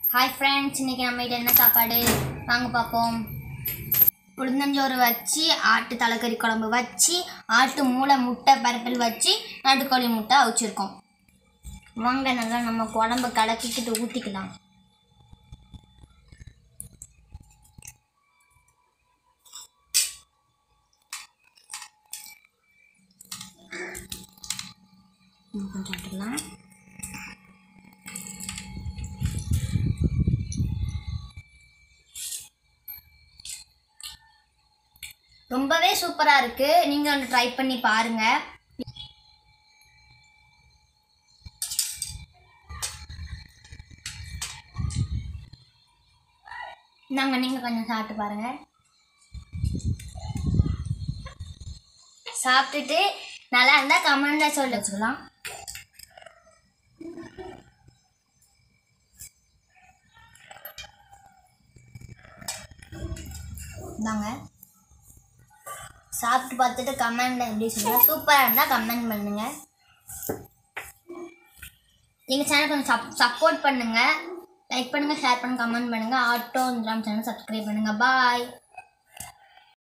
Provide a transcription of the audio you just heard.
hi friends இன்னைக்கு நம்ம வீட்டில் என்ன சாப்பாடு வாங்க பார்ப்போம் புளிந்தஞ்சோறு வச்சு ஆட்டு தலைக்கறி குழம்பு வச்சு ஆட்டு மூளை முட்டை பரட்டல் வச்சு நாட்டுக்கோழி முட்டை அவிச்சிருக்கோம் வாங்க நல்லா நம்ம குழம்பு கலக்கிக்கிட்டு ஊற்றிக்கலாம் இன்னும் கொஞ்சம் விட்டுடலாம் ரொம்பவே சூப்பராக இருக்குது நீங்கள் ஒன்று ட்ரை பண்ணி பாருங்கள் நாங்கள் நீங்கள் கொஞ்சம் சாப்பிட்டு பாருங்கள் சாப்பிட்டுட்டு நல்லா இருந்தால் கமெண்டில் சொல்ல வச்சுக்கலாம் இந்தாங்க சாப்பிட்டு பார்த்துட்டு கமெண்ட்ல எப்படி சொல்லுங்கள் சூப்பராக இருந்தால் கமெண்ட் பண்ணுங்க எங்கள் சேனல் கொஞ்சம் சப் சப்போர்ட் பண்ணுங்கள் லைக் பண்ணுங்கள் ஷேர் பண்ணுங்கள் கமெண்ட் பண்ணுங்கள் ஆட்டோ இந்திராம் சேனல் சப்ஸ்கிரைப் பண்ணுங்கள் பாய்